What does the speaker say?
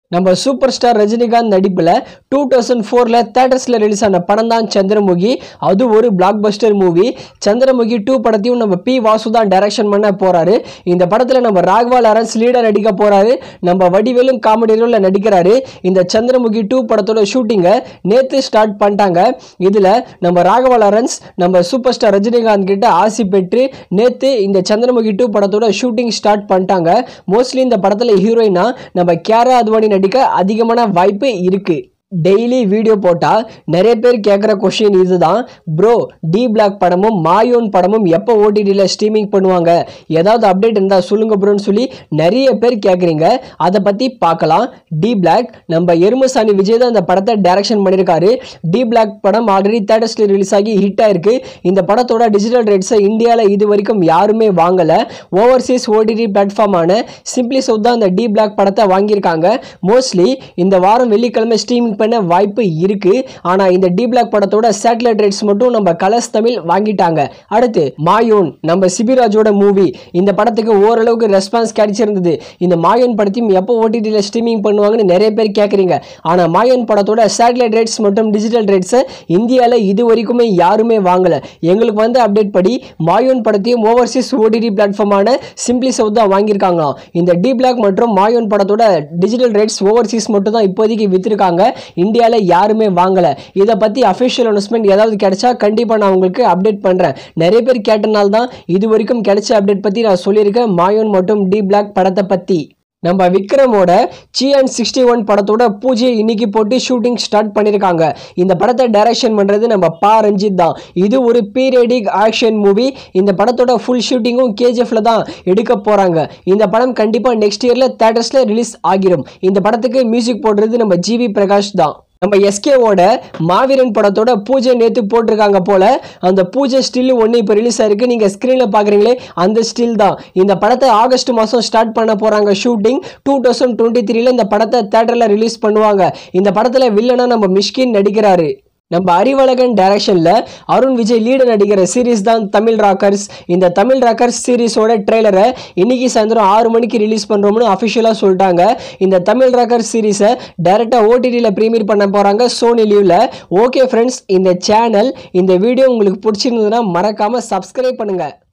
நம்ம super star Rajinikanth நடிப்பில் two thousand ஃபோரில் தேட்டர்ஸில் ரிலீஸ் ஆன படம் தான் சந்திரமுகி அது ஒரு blockbuster movie Chandramukhi two படத்தையும் நம்ம பி வாசு தான் டைரக்ஷன் பண்ண போகிறாரு இந்த படத்தில் நம்ம ராகவா லாரன்ஸ் லீடர் நடிக்க போகிறாரு நம்ம வடிவேலும் காமெடி ரோலில் நடிக்கிறாரு இந்த சந்திரமுகி டூ படத்தோட ஷூட்டிங்கை நேற்று ஸ்டார்ட் பண்ணிட்டாங்க இதில் நம்ம ராகவா லாரன்ஸ் நம்ம சூப்பர் ஸ்டார் ரஜினிகாந்த் கிட்ட ஆசி பெற்று நேற்று இந்த சந்திரமுகி டூ படத்தோட ஷூட்டிங் ஸ்டார்ட் பண்ணிட்டாங்க மோஸ்ட்லி இந்த படத்தில் ஹீரோயினா நம்ம கேரா அத்வானி நடிக்க அதிகமான வாய்ப்பு இருக்குது டெய்லி வீடியோ போட்டால் நிறைய பேர் கேட்குற கொஷின் இதுதான் ப்ரோ டி பிளாக் படமும் மாயோன் படமும் எப்போ ஓடிடியில் ஸ்ட்ரீமிங் பண்ணுவாங்க ஏதாவது அப்டேட் இருந்தால் சொல்லுங்க ப்ரோன்னு சொல்லி நிறைய பேர் கேட்குறீங்க அதை பற்றி பார்க்கலாம் டி பிளாக் நம்ம எருமசாணி விஜய் தான் இந்த படத்தை டைரக்ஷன் பண்ணியிருக்காரு டி பிளாக் படம் ஆல்ரெடி தேட்டர்ஸில் ரிலீஸ் ஆகி ஹிட் ஆயிருக்கு இந்த படத்தோட டிஜிட்டல் ரைட்ஸை இந்தியாவில் இது வரைக்கும் யாருமே வாங்கலை ஓவர்சீஸ் ஓடிடி பிளாட்ஃபார்மான சிம்பிளி சவுத் தான் இந்த டி பிளாக் படத்தை வாங்கியிருக்காங்க மோஸ்ட்லி இந்த வாரம் வெள்ளிக்கிழமை ஸ்ட்ரீமிங் பண்ண வாய்ப்பு இருக்கு ஆனால் இந்த டி பிளாக் படத்தோட சேட்டலைட் ரைட்ஸ் மட்டும் நம்ம கலர்ஸ் தமிழ் வாங்கிட்டாங்க அடுத்து மாயோன் நம்ம சிபிராஜோட மூவி இந்த படத்துக்கு ஓரளவுக்கு ரெஸ்பான்ஸ் கிடைச்சிருந்தது இந்த மாயோன் படத்தையும் எப்போ ஓடிடியில் ஸ்ட்ரீமிங் பண்ணுவாங்கன்னு நிறைய பேர் கேட்குறீங்க ஆனால் மாயோன் படத்தோட சேட்டலைட் ரைட்ஸ் மற்றும் டிஜிட்டல் ரைட்ஸை இந்தியாவில் இது வரைக்குமே யாருமே வாங்கலை எங்களுக்கு வந்து அப்டேட் படி மாயோன் படத்தையும் ஓவர்சீஸ் ஓடிடி பிளாட்ஃபார்மான சிம்பிளி சவுத் தான் வாங்கியிருக்காங்களாம் இந்த டி பிளாக் மற்றும் மாயோன் படத்தோட டிஜிட்டல் ரைட்ஸ் ஓவர்சீஸ் மட்டும் தான் இப்போதைக்கு விற்றுருக்காங்க இந்தியாவில் யாருமே வாங்கலை இதை பற்றி அஃபிஷியல் அனௌன்ஸ்மெண்ட் ஏதாவது கிடைச்சா கண்டிப்பாக நான் உங்களுக்கு அப்டேட் பண்ணுறேன் நிறைய பேர் கேட்டனால தான் இது வரைக்கும் கிடைச்ச அப்டேட் பற்றி நான் சொல்லியிருக்கேன் மாயோன் மற்றும் டி பிளாக் படத்தை பற்றி நம்ம விக்ரமோட சிஎன் சிக்ஸ்டி ஒன் படத்தோட பூஜையை இன்னைக்கு போட்டு ஷூட்டிங் ஸ்டார்ட் பண்ணியிருக்காங்க இந்த படத்தை டைரக்ஷன் பண்ணுறது நம்ம பா ரஞ்சித் தான் இது ஒரு பீரியடிக் ஆக்ஷன் மூவி இந்த படத்தோட ஃபுல் ஷூட்டிங்கும் கேஜிஎஃப்ல தான் எடுக்க போகிறாங்க இந்த படம் கண்டிப்பாக நெக்ஸ்ட் இயரில் தேட்டர்ஸில் ரிலீஸ் ஆகிரும் இந்த படத்துக்கு மியூசிக் போடுறது நம்ம ஜிவி பிரகாஷ் தான் நம்ம எஸ்கேவோட மாவீரன் படத்தோட பூஜை நேற்று போட்டிருக்காங்க போல அந்த பூஜை ஸ்டில் ஒன்று இப்போ ரிலீஸ் ஆயிருக்கு நீங்கள் ஸ்க்ரீனில் பார்க்குறீங்களே அந்த ஸ்டில் தான் இந்த படத்தை ஆகஸ்ட் மாதம் ஸ்டார்ட் பண்ண போகிறாங்க ஷூட்டிங் டூ தௌசண்ட் டுவெண்ட்டி த்ரீல இந்த படத்தை தேட்டரில் ரிலீஸ் பண்ணுவாங்க இந்த படத்தில் வில்லனா நம்ம மிஷ்கின் நடிக்கிறாரு நம்ம அறிவழகன் டைரக்ஷனில் அருண் விஜய் லீடு நடிக்கிற சீரிஸ் தான் தமிழ் ராக்கர்ஸ் இந்த தமிழ் ராக்கர்ஸ் சீரிஸோட ட்ரெய்லரை இன்னைக்கு சாயந்தரம் ஆறு மணிக்கு ரிலீஸ் பண்ணுறோம்னு அஃபிஷியலாக சொல்லிட்டாங்க இந்த தமிழ் ராக்கர்ஸ் சீரிஸை டைரெக்டாக ஓடிடியில் ப்ரீமியர் பண்ண போகிறாங்க சோனி லீவில் ஓகே ஃப்ரெண்ட்ஸ் இந்த சேனல் இந்த வீடியோ உங்களுக்கு பிடிச்சிருந்ததுன்னா மறக்காமல் சப்ஸ்கிரைப் பண்ணுங்கள்